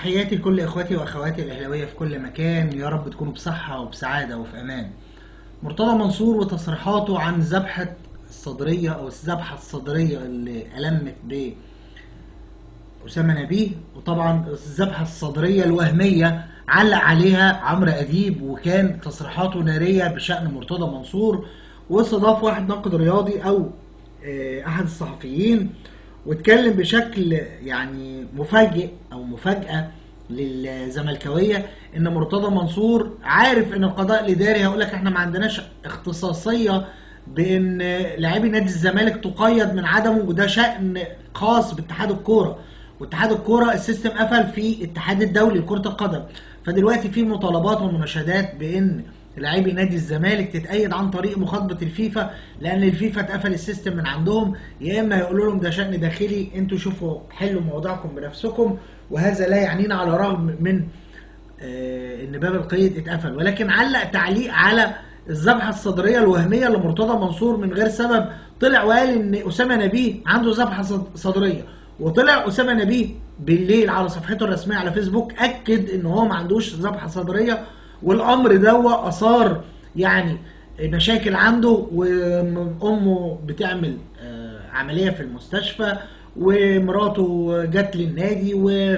تحياتي لكل اخواتي واخواتي الاهلاويه في كل مكان يا رب تكونوا بصحه وبسعاده وفي امان مرتضى منصور وتصريحاته عن ذبحه الصدريه او الذبحه الصدريه اللي المت ب اسامه نبيه وطبعا الذبحه الصدريه الوهميه علق عليها عمرو اديب وكان تصريحاته ناريه بشان مرتضى منصور واستضاف واحد ناقد رياضي او آه، احد الصحفيين واتكلم بشكل يعني مفاجئ او مفاجاه للزملكاويه ان مرتضى منصور عارف ان القضاء الاداري هيقول لك احنا ما عندناش اختصاصيه بان لاعبي نادي الزمالك تقيد من عدمه وده شان خاص باتحاد الكوره واتحاد الكوره السيستم قفل في الاتحاد الدولي لكره القدم فدلوقتي في مطالبات ومناشدات بان لاعبي نادي الزمالك تتأيد عن طريق مخاطبة الفيفا لأن الفيفا اتقفل السيستم من عندهم يا إما يقولوا لهم ده شأن داخلي أنتوا شوفوا حلوا مواضيعكم بنفسكم وهذا لا يعنينا على الرغم من آه، إن باب القيد اتقفل ولكن علق تعليق على الذبحة الصدرية الوهمية لمرتضى منصور من غير سبب طلع وقال إن أسامة نبيه عنده ذبحة صد- صدرية وطلع أسامة نبيه بالليل على صفحته الرسمية على فيسبوك أكد إن هو ما عندوش ذبحة صدرية والامر ده اثار يعني مشاكل عنده وامه بتعمل آه، عمليه في المستشفى ومراته جت للنادي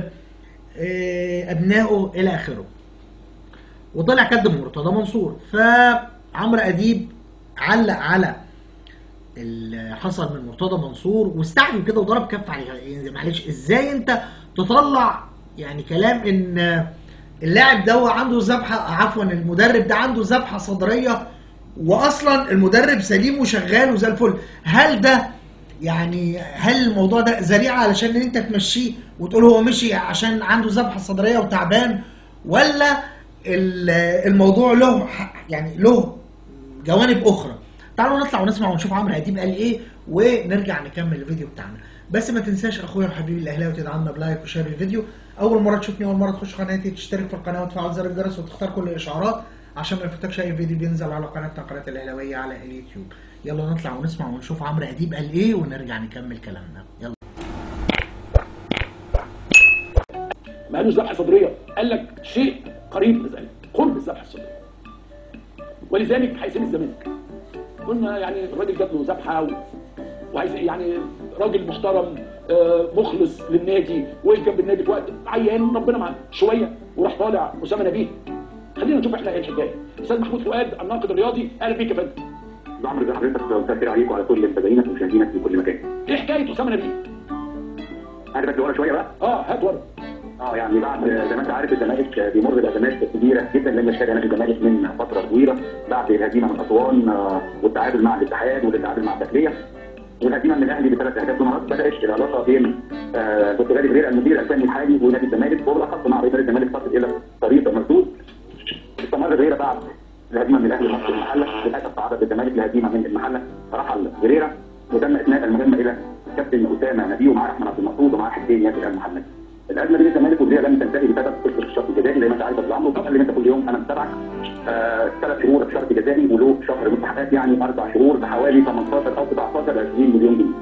وابنائه الى اخره وطلع كذب مرتضى منصور فعمرو اديب علق على اللي حصل من مرتضى منصور واستعجل كده وضرب كف عليها يعني معلش ازاي انت تطلع يعني كلام ان اللاعب ده عنده ذبحه عفوا المدرب ده عنده ذبحه صدريه واصلا المدرب سليم وشغال وزي الفل هل ده يعني هل الموضوع ده ذريعه علشان انت تمشيه وتقول هو مشي عشان عنده ذبحه صدريه وتعبان ولا ال- الموضوع له ح- يعني له جوانب اخرى تعالوا نطلع ونسمع ونشوف عمرو اديب قال ايه ونرجع نكمل الفيديو بتاعنا بس ما تنساش اخويا وحبيبي الاهلاوي تدعمنا بلايك وشير الفيديو اول مره تشوفني اول مره تخش قناتي تشترك في القناه وتفعل زر الجرس وتختار كل الاشعارات عشان ما يفوتكش اي فيديو بينزل على قناتنا قناه الاهلاويه على اليوتيوب يلا نطلع ونسمع ونشوف عمرو اديب قال ايه ونرجع نكمل كلامنا يلا ما قالوش ذبحه صدريه قال لك شيء قريب من ذلك قرب الذبحه الصدريه ولذلك هيسيب الزمالك قلنا يعني الراجل جات له ذبحه و... وعايز يعني راجل محترم آه، مخلص للنادي وقف جنب النادي في وقت عيان ربنا معاه شويه وراح طالع اسامه نبيه خلينا نشوف احنا ايه الحكايه استاذ محمود فؤاد الناقد الرياضي اهلا بيك يا فندم بعمل زي حضرتك مساء الخير عليك وعلى كل متابعينك ومشاهدينك في كل مكان. ايه حكايه اسامه نبيه انا بس ورا شويه بقى اه هات ورا اه يعني بعد زي ما انت عارف الزمالك بيمر بازمات كبيره جدا لما شهد نادي الزمالك من فتره طويله بعد الهزيمه من اسوان آه، والتعادل مع الاتحاد والتعادل مع الداخليه والهزيمه من الاهلي بثلاث اهداف دون رد بدات العلاقه بين آه، دكتور غالي بريرا المدير الفني الحالي ونادي الزمالك وبالاخص مع رئيس نادي الزمالك تصل الى طريق مردود استمر فيريرا بعد الهزيمه من الاهلي مصر المحله للاسف تعرض الزمالك لهزيمه من المحله فرحل فيريرا وتم اثناء المهمه الى كابتن اسامه نبيه ومعاه احمد عبد المقصود ومعاه حسين ياسر المحمد الازمه بين الزمالك والفريق لم تنتهي بسبب قصه الشرط الجزائي زي ما انت عارف يا أبو عمرو وطبعا اللي انت كل يوم انا متابعك آه، ثلاث شهور بشرط جزائي وله شهر مستحقات يعني اربع شهور بحوالي 18 او 19 20 مليون جنيه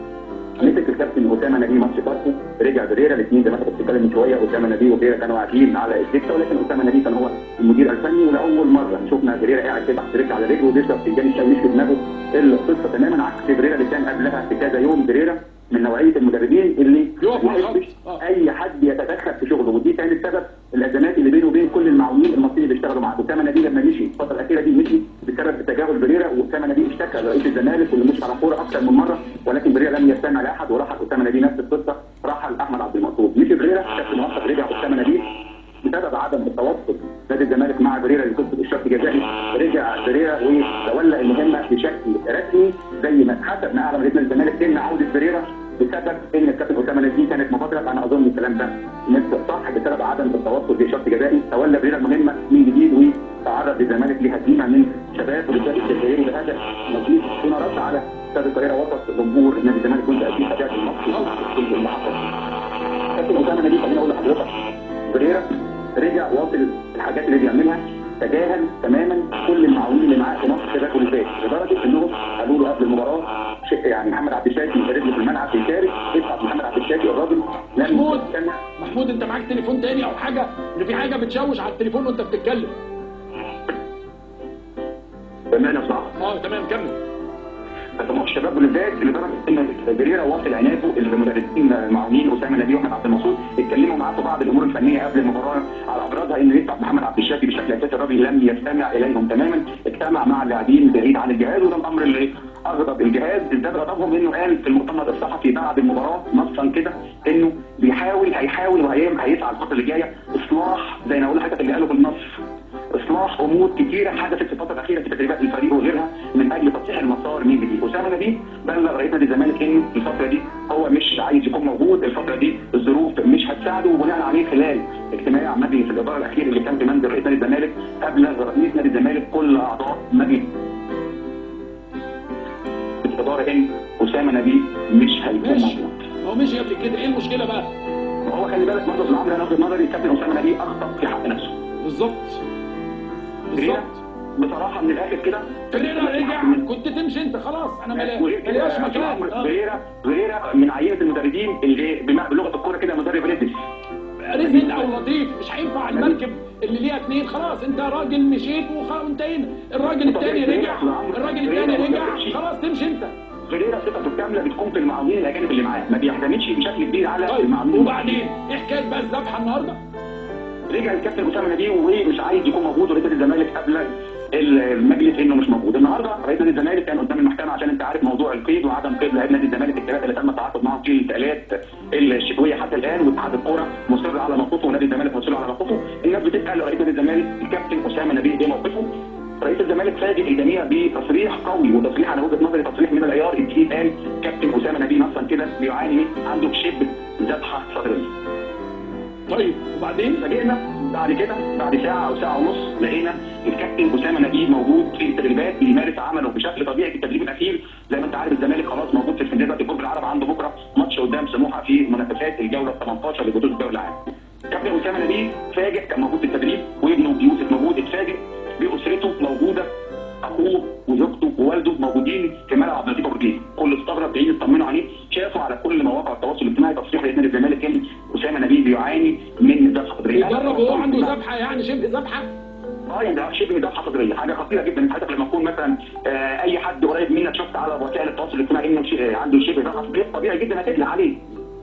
مسك الكابتن اسامه نبيه ماتش فاركو رجع بريرا الاثنين زي ما انت كنت بتتكلم من شويه اسامه نبيه وبريرا كانوا قاعدين على الدكه ولكن اسامه نبيه كان هو المدير الفني ولاول مره شفنا بريرا قاعد كده تحت رجل على رجله وبيشرب فنجان الشاي مش في دماغه القصه تماما عكس بريرا اللي كان قبلها بكذا يوم بريرا من نوعيه المدربين اللي يقف مع ما يحبش الخط. آه. اي حد يتدخل في شغله ودي كانت سبب الازمات اللي بينه وبين كل المعاونين المصريين اللي اشتغلوا معاه اسامه نبيه لما مشي الفتره الاخيره دي مشي بسبب تجاهل بريرا واسامه نبيه اشتكى لرئيس الزمالك واللي مش على كوره اكثر من مره ولكن بريرا لم يستمع لاحد ورحل اسامه نبيه نفس القصه رحل احمد عبد المقصود مشي بريرا كابتن موفق رجع اسامه نبيه بسبب عدم التوافق نادي الزمالك مع بريرا لقصه الشرط الجزائي رجع بريرا وتولى المهمه بشكل رسمي زي ما حسب ما اعلن رئيس نادي الزمالك ان عوده بريرا بسبب ان الكابتن اسامه نبيه كانت مبادره انا اظن الكلام ده مش صح بسبب عدم التوافق في شرط جزائي تولى بريرا المهمه من جديد وتعرض الزمالك لهزيمه من شباب ورجال الجزائري بهذا نظيف هنا رد على استاد القاهره وسط جمهور نادي الزمالك كنت اكيد تابعت الماتش وكل اللي حصل كابتن اسامه نبيه خليني اقول لحضرتك بريرا رجع واصل الحاجات اللي بيعملها تجاهل تماما كل المعاونين اللي معاه في مصر الشباب اللي فات لدرجه انهم قالوا له قبل المباراه شيء يعني محمد عبد الشافي يشارك له في الملعب يشارك يدفع محمد عبد الشافي الراجل لم محمود يستنى محمود انت معاك تليفون تاني او حاجه ان في حاجه بتشوش على التليفون وانت بتتكلم بامانه صعب اه تمام كمل فطموح الشباب بالذات لدرجه ان بريرا واصل عناده المدرسين المعاونين اسامه نبيه واحمد عبد المنصور اتكلموا معاه في بعض الامور الفنيه قبل المباراه على ابرزها انه يدفع محمد عبد الشافي بشكل اساسي الراجل لم يستمع اليهم تماما اجتمع مع اللاعبين بعيد عن الجهاز وده الامر اللي اغضب الجهاز ازداد غضبهم انه قال في المؤتمر الصحفي بعد المباراه نصا كده انه بيحاول هيحاول وهيسعى الفتره اللي جايه اصلاح زي ما اقول لحضرتك اللي قاله بالنص اصلاح امور كتيره حدثت في الفتره الاخيره في تدريبات الفريق وغيرها من اجل تصحيح المسار من جديد اسامه نبيه بلغ رئيس نادي الزمالك ان الفتره دي هو مش عايز يكون موجود الفتره دي الظروف مش هتساعده وبناء عليه خلال اجتماع مجلس الاداره الاخير اللي كان في منزل رئيس نادي الزمالك ابلغ رئيس نادي الزمالك كل اعضاء مجلس الاداره ان اسامه نبيه مش هيكون ماشي موجود هو مشي قبل كده ايه المشكله بقى وهو خلي بالك برضه في العمر انا وجهه نظري كابتن اسامه نبيه اخطا في حق نفسه بالظبط بريرا بالظبط بصراحه من الاخر كده فريرا رجع كنت تمشي انت خلاص انا ملا- وغير كده ملياش يا مكان عمرو، آه. غيرة غيرة من عينة المدربين اللي بما- بلغة الكورة كده مدرب ريدس رزق او لطيف مش هينفع المركب اللي ليها اتنين خلاص انت راجل مشيت وخ- وانتهينا الراجل التاني رجع الراجل التاني رجع خلاص تمشي انت غيرة ثقته الكاملة بتكون في المعاونين الأجانب اللي معاه ما بيعتمدش بشكل كبير على طيب المعاونين وبعدين ايه حكايه بقى الذبحه النهارده رجع الكابتن أسامة نبيه ومش عايز يكون موجود ورئيس نادي الزمالك قبل المجلس انه مش موجود النهارده رئيس نادي الزمالك كان قدام المحكمه عشان انت عارف موضوع القيد وعدم قيد لاعبي نادي الزمالك الثلاثه اللي تم التعاقد معاهم في الانتقالات الشتويه حتى الان واتحاد الكوره مصر على موقفه ونادي الزمالك مصر على موقفه الناس بتسال رئيس نادي الزمالك الكابتن اسامه نبيه ايه موقفه رئيس الزمالك فاجئ الجميع بتصريح قوي وتصريح على وجهه نظري تصريح من العيار الجديد قال كابتن اسامه نبيه نصا كده بيعاني من عنده شبه ذبحه صدريه طيب وبعدين فاجئنا بعد كده بعد ساعه او ساعه ونص لقينا الكابتن اسامه نجيب موجود في التدريبات بيمارس عمله بشكل طبيعي في التدريب الاخير زي ما انت عارف الزمالك خلاص موجود في اسكندريه دلوقتي برج العرب عنده بكره ماتش قدام سموحه في منافسات الجوله ال 18 لبطوله الدوري العام. كابتن اسامه نجيب فاجئ كان موجود في التدريب وابنه يوسف موجود اتفاجئ باسرته موجوده اخوه وزوجته ووالده موجودين في ملعب نتيجه برجين كل استغرب جايين يطمنوا عليه شافوا على كل مواقع التواصل الاجتماعي تصريح رئيس نادي الزمالك ان اسامه نبيه بيعاني من ذبحه صدريه يجرب وهو عنده ذبحه يعني شبه ذبحه اه يعني ده شبه ذبحه صدريه حاجه خطيره جدا حضرتك لما يكون مثلا آه اي حد قريب منك شفت على وسائل التواصل الاجتماعي انه ش- عنده شبه ذبحه صدريه طبيعي جدا هتقلق عليه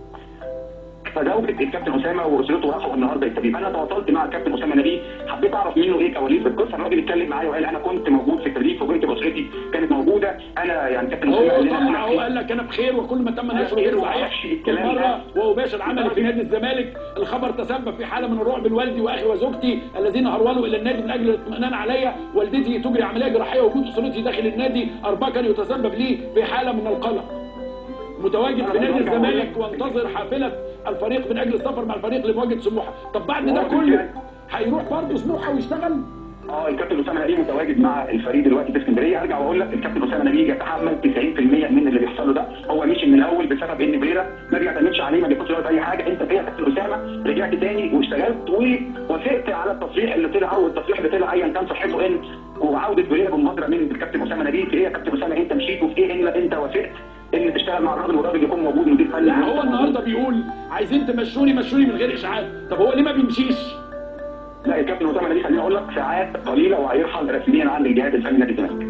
فزوجة الكابتن اسامه واسرته راحوا النهارده التدريب انا تواصلت مع الكابتن اسامه نبيه حبيت اعرف منه ايه كواليس القصه الراجل اتكلم معايا وقال انا كنت موجود في التدريب فوجئت باسرتي كانت موجوده انا يعني كابتن هو اسامه قال لنا طلع أنا هو قال لك انا بخير وكل ما تم نشره بخير غير صحيح ومعرفش كل الكلام مره ده. وهو باشر عمل في نادي الزمالك الخبر تسبب في حاله من الرعب الوالدي واخي وزوجتي الذين هرولوا الى النادي من اجل الاطمئنان علي والدتي تجري عمليه جراحيه وجود اسرتي داخل النادي اربكا يتسبب لي في حاله من القلق متواجد في نادي الزمالك وانتظر حافله الفريق من اجل السفر مع الفريق لمواجهه سموحه طب بعد ده كله هيروح برضه سموحه ويشتغل اه الكابتن اسامه نبيه متواجد مع الفريق دلوقتي في اسكندريه ارجع واقول لك الكابتن اسامه نبيه يتحمل 90% من اللي بيحصل له ده هو مشي من الاول بسبب ان بريرا ما بيعتمدش عليه ما بياخدش رأي في اي حاجه انت يا كابتن اسامه رجعت تاني واشتغلت ووافقت على التصريح اللي طلع او التصريح اللي طلع ايا كان صحته ان وعوده بريرا بمبادره من الكابتن اسامه نبيه في ايه يا كابتن اسامه انت مشيت وفي ايه ان انت وافقت ان تشتغل مع الراجل والراجل يكون موجود مدير فني لا هو النهارده بيقول عايزين تمشوني مشوني من غير اشعاع طب هو ليه ما بيمشيش لا الكابتن اسامه نبيه خليني اقول لك ساعات قليله وهيرحل رسميا عن الجهاز الفني نادي الزمالك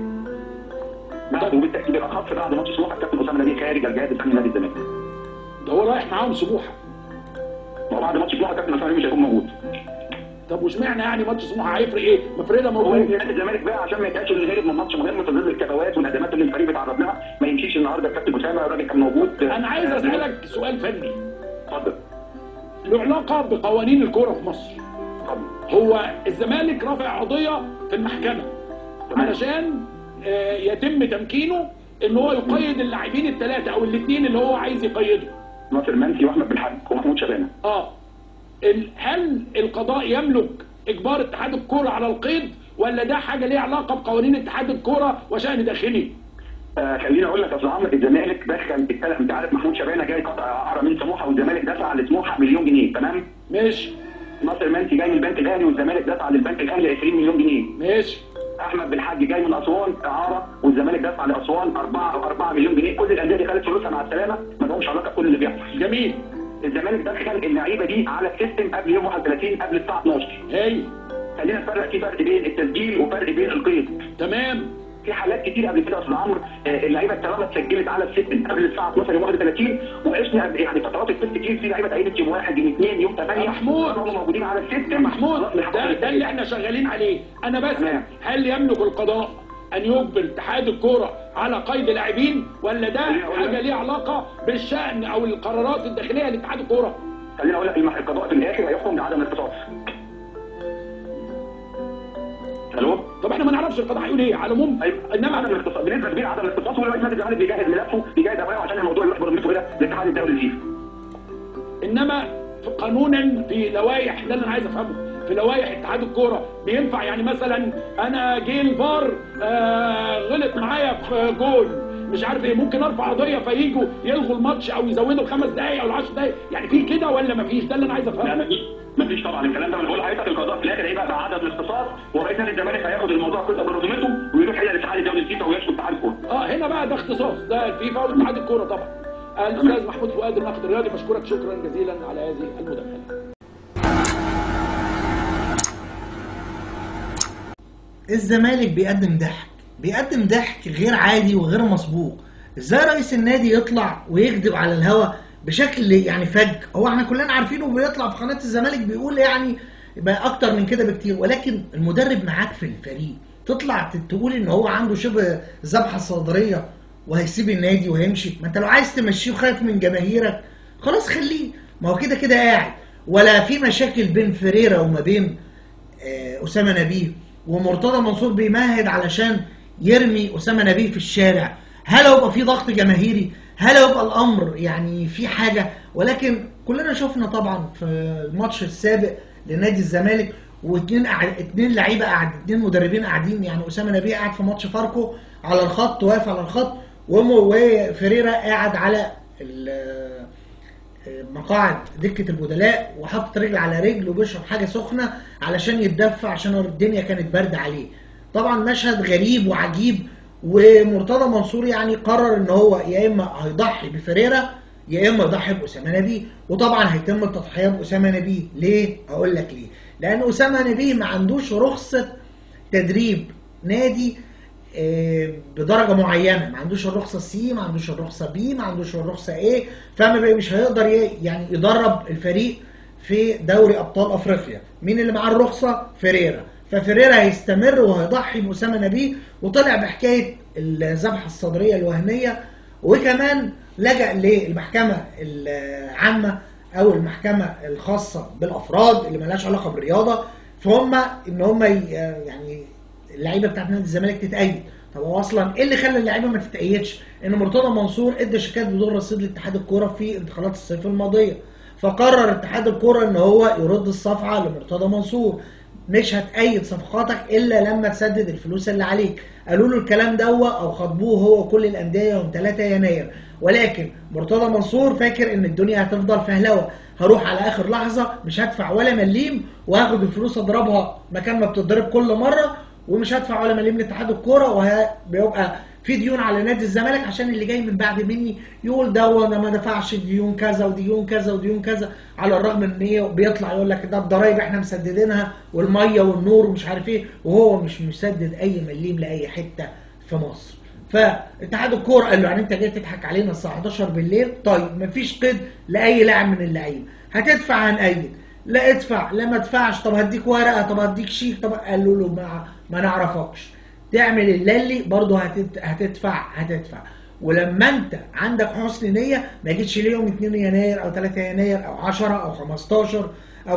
بعد وبالتاكيد الاخص بعد ماتش سموحه الكابتن اسامه نبيه خارج الجهاز الفني نادي الزمالك ده هو رايح معاهم سموحه وبعد ماتش سموحه الكابتن اسامه نبيه مش هيكون موجود طب واشمعنى يعني ماتش سموحه هيفرق ايه؟ ما فريده هو موجود يجي نادي الزمالك بقى عشان ما يتقالش ان غير من ماتش مهم في ظل الكبوات والهدمات اللي الفريق بيتعرض لها ما يمشيش النهارده الكابتن اسامه الراجل كان موجود انا عايز اسالك سؤال فني اتفضل له علاقه بقوانين الكوره في مصر اتفضل هو الزمالك رافع قضيه في المحكمه تمام. علشان آه، يتم تمكينه ان هو يقيد اللاعبين الثلاثه او الاثنين اللي هو عايز يقيدهم ناصر منسي واحمد بالحاج ومحمود شبانه اه ال- هل القضاء يملك اجبار اتحاد الكوره على القيد ولا ده حاجه ليها علاقه بقوانين اتحاد الكوره وشان داخلي آه خليني اقول لك اصل عمرو الزمالك دخل الثلاث انت عارف محمود شبانه جاي قطع اعاره من سموحه والزمالك دفع لسموحه مليون جنيه تمام ماشي ناصر منسي جاي من البنك الاهلي والزمالك دفع للبنك الاهلي 20 مليون جنيه ماشي احمد بن حاج جاي من اسوان اعاره والزمالك دفع لاسوان 4 4 مليون جنيه كل الانديه دي خدت فلوسها مع السلامه ما لهمش علاقه بكل اللي بيحصل جميل الزمالك دخل اللعيبه دي على السيستم قبل يوم 31 قبل الساعه 12 هاي خلينا نفرق في فرق بين التسجيل وفرق بين القيد تمام في حالات كتير قبل كده يا استاذ عمرو آه، اللعيبه التمام اتسجلت على السيستم قبل الساعه 12 يوم 31 وعشنا قبل- يعني فترات الست كتير في لعيبه اتأيدت يوم 1 يوم 2 يوم 8 محمود. هم موجودين على السيستم محمود خلاص الحق ده, ده اللي احنا شغالين عليه انا بس تمام. هل يملك القضاء ان يجبر اتحاد الكوره على قيد لاعبين ولا ده خليني أقول لك. حاجه ليها علاقه بالشان او القرارات الداخليه لاتحاد الكوره خليني اقول لك المح- القضاء في الاخر هيحكم بعدم الاختصاص الو طب احنا ما نعرفش القضاء هيقول ايه على العموم ايوه انما عدم الاختصاص بنسبه كبيره عدم الاختصاص ودلوقتي نادي الزمالك بيجهز ملفه بيجهز اوراقه عشان الموضوع يروح برمته الى الاتحاد الدولي الفيفا انما في قانونا في لوائح ده اللي انا عايز افهمه في لوائح اتحاد الكوره بينفع يعني مثلا انا جه الفار آه غلط معايا في جول مش عارف ايه ممكن ارفع قضيه فييجوا يلغوا الماتش او يزودوا الخمس دقائق او العشر دقائق يعني في كده ولا مفيش ده اللي انا عايز لا افهمه مفيش مفيش طبعا الكلام ده انا بقول لحضرتك القضاء في الاخر هيبقى بعدم الاختصاص ورئيس نادي الزمالك هياخد الموضوع كله برمته ويروح الى الاتحاد الدولي الفيفا ويشكو اتحاد الكوره اه هنا بقى ده اختصاص ده الفيفا واتحاد الكوره طبعا الاستاذ محمود فؤاد الناقد الرياضي بشكرك شكرا جزيلا على هذه المداخله الزمالك بيقدم ضحك بيقدم ضحك غير عادي وغير مسبوق ازاي رئيس النادي يطلع ويكذب على الهوا بشكل يعني فج هو احنا كلنا عارفينه بيطلع في قناه الزمالك بيقول يعني يبقى اكتر من كده بكتير ولكن المدرب معاك في الفريق تطلع تقول ان هو عنده شبه ذبحه صدريه وهيسيب النادي وهيمشي ما انت لو عايز تمشيه وخايف من جماهيرك خلاص خليه ما هو كده كده قاعد ولا في مشاكل بين فريرا وما بين آه، اسامه نبيه ومرتضى منصور بيمهد علشان يرمي اسامه نبيه في الشارع هل هيبقى في ضغط جماهيري هل هيبقى الامر يعني في حاجه ولكن كلنا شفنا طبعا في الماتش السابق لنادي الزمالك واثنين قاعد اتنين لعيبه قاعد اتنين مدربين قاعدين يعني اسامه نبيه قاعد في ماتش فاركو على الخط واقف على الخط ومو وفريرا قاعد على ال- مقاعد دكة البدلاء وحاطط رجل على رجل وبيشرب حاجة سخنة علشان يتدفى عشان الدنيا كانت باردة عليه طبعا مشهد غريب وعجيب ومرتضى منصور يعني قرر ان هو يا اما هيضحي بفريرا يا اما يضحي باسامه نبيه وطبعا هيتم التضحيه باسامه نبيه ليه اقول لك ليه لان اسامه نبيه ما عندوش رخصه تدريب نادي آه، بدرجه معينه ما عندوش الرخصه سي ما عندوش الرخصه بي ما عندوش الرخصه ايه فما بقى مش هيقدر ي- يعني يدرب الفريق في دوري ابطال افريقيا مين اللي معاه الرخصه فريرا ففريرا هيستمر وهيضحي باسامه نبيه وطلع بحكايه الذبحه الصدريه الوهميه وكمان لجأ للمحكمه العامه او المحكمه الخاصه بالافراد اللي ملهاش علاقه بالرياضه فهم ان هم ي- يعني اللعيبه بتاعت نادي الزمالك تتأيد طب هو اصلا ايه اللي خلى اللعيبه ما تتأيدش ان مرتضى منصور ادى شيكات بدون رصيد لاتحاد الكوره في انتقالات الصيف الماضيه فقرر اتحاد الكوره ان هو يرد الصفعه لمرتضى منصور مش هتأيد صفقاتك الا لما تسدد الفلوس اللي عليك قالوا له الكلام ده او خاطبوه هو وكل الانديه يوم 3 يناير ولكن مرتضى منصور فاكر ان الدنيا هتفضل فهلوه هروح على اخر لحظه مش هدفع ولا مليم وهاخد الفلوس اضربها مكان ما بتضرب كل مره ومش هدفع ولا مليم لاتحاد الكوره وبيبقى في ديون على نادي الزمالك عشان اللي جاي من بعد مني يقول ده وانا ما دفعش ديون كذا وديون كذا وديون كذا على الرغم ان هي بيطلع يقول لك ده الضرايب احنا مسددينها والميه والنور ومش عارف ايه وهو مش مسدد اي مليم لاي حته في مصر فاتحاد الكوره قال له يعني انت جاي تضحك علينا الساعه 11 بالليل طيب مفيش قيد لاي لاعب من اللعيبه هتدفع هنأيد لا ادفع لا ما ادفعش طب هديك ورقه طب هديك شيك طب قالوا له ما ما نعرفكش تعمل اللي برضه هتت... هتدفع هتدفع ولما انت عندك حسن نيه ما جيتش ليه يوم 2 يناير او 3 يناير او 10 او 15 او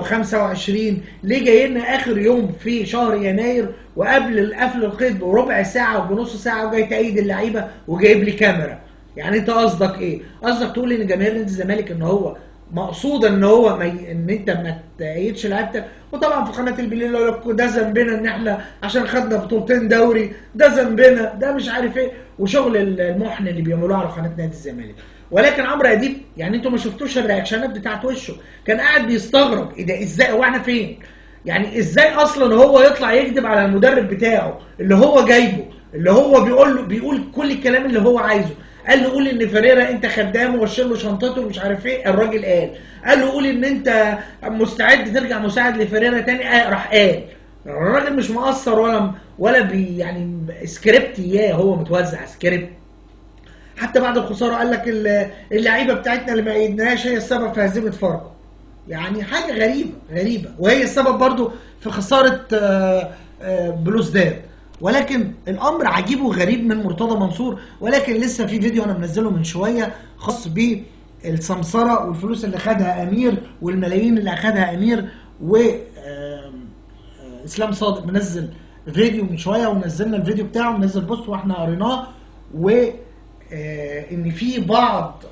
25 ليه جاي لنا اخر يوم في شهر يناير وقبل قفل القيد بربع ساعه وبنص ساعه وجاي تأيد اللعيبه وجايب لي كاميرا يعني انت قصدك ايه؟ قصدك تقول ان جماهير نادي الزمالك ان هو مقصود ان هو ما ي... ان انت ما تأيدش لعيبتك وطبعا في قناه البليل يقول لك ده ذنبنا ان احنا عشان خدنا بطولتين دوري ده ذنبنا ده مش عارف ايه وشغل المحن اللي بيعملوه على قناه نادي الزمالك ولكن عمرو اديب يعني انتوا ما شفتوش الرياكشنات بتاعت وشه كان قاعد بيستغرب ايه ده ازاي هو احنا فين؟ يعني ازاي اصلا هو يطلع يكذب على المدرب بتاعه اللي هو جايبه اللي هو بيقول له بيقول كل الكلام اللي هو عايزه قال له قول ان فيريرا انت خدامه وشيل له شنطته ومش عارف ايه الراجل قال قال له قول ان انت مستعد ترجع مساعد لفيريرا تاني آه راح قال الراجل مش مقصر ولا ولا بي يعني سكريبت اياه هو متوزع سكريبت حتى بعد الخساره قال لك ال- اللعيبه بتاعتنا اللي ما ايدناهاش هي السبب في هزيمه فاركو يعني حاجه غريبه غريبه وهي السبب برضو في خساره آه، آه، بلوزداد ولكن الامر عجيب وغريب من مرتضى منصور ولكن لسه في فيديو انا منزله من شويه خاص بالسمسره والفلوس اللي خدها امير والملايين اللي اخدها امير و آم، آه، اسلام صادق منزل فيديو من شويه ونزلنا الفيديو بتاعه منزل بوست واحنا قريناه و آه، ان في بعض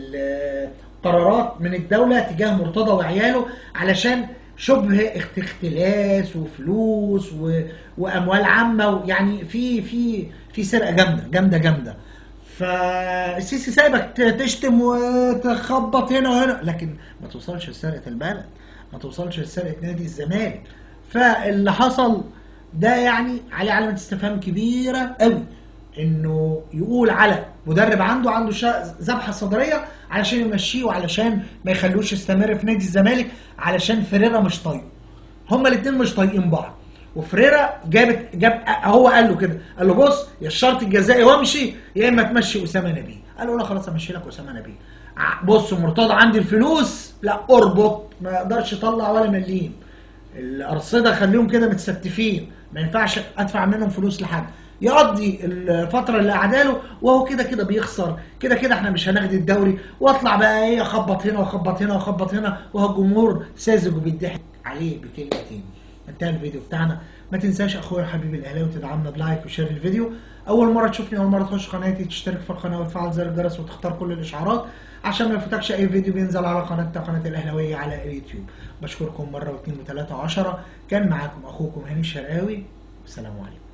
القرارات من الدوله تجاه مرتضى وعياله علشان شبه اخت- اختلاس وفلوس و... واموال عامه و... يعني في في في سرقه جامده جامده جامده فالسيسي سايبك ت- تشتم وتخبط هنا وهنا لكن ما توصلش لسرقه البلد ما توصلش لسرقه نادي الزمالك فاللي حصل ده يعني عليه علامه استفهام كبيره قوي انه يقول على مدرب عنده عنده شا- ذبحه صدريه علشان يمشيه وعلشان ما يخلوش يستمر في نادي الزمالك علشان فيريرا مش طايقه هما الاثنين مش طايقين بعض وفريرا جابت جاب هو قال له كده قال له بص يا الشرط الجزائي وامشي يا اما تمشي اسامه نبيه قال له لا خلاص امشي لك اسامه نبيه ع- بص مرتضى عندي الفلوس لا اربط ما يقدرش يطلع ولا مليم الارصده خليهم كده متستفين ما ينفعش ادفع منهم فلوس لحد يقضي الفتره اللي قعداله وهو كده كده بيخسر كده كده احنا مش هناخد الدوري واطلع بقى ايه اخبط هنا واخبط هنا واخبط هنا وهو الجمهور ساذج وبيضحك عليه بكلمتين انتهى الفيديو بتاعنا ما تنساش اخويا حبيبي الاهلاوي تدعمنا بلايك وشير الفيديو اول مره تشوفني اول مره تخش قناتي تشترك في القناه وتفعل زر الجرس وتختار كل الاشعارات عشان ما يفوتكش اي فيديو بينزل على قناتنا قناه الاهلاويه على اليوتيوب بشكركم مره واثنين وثلاثه وعشرة كان معاكم اخوكم هاني الشرقاوي والسلام عليكم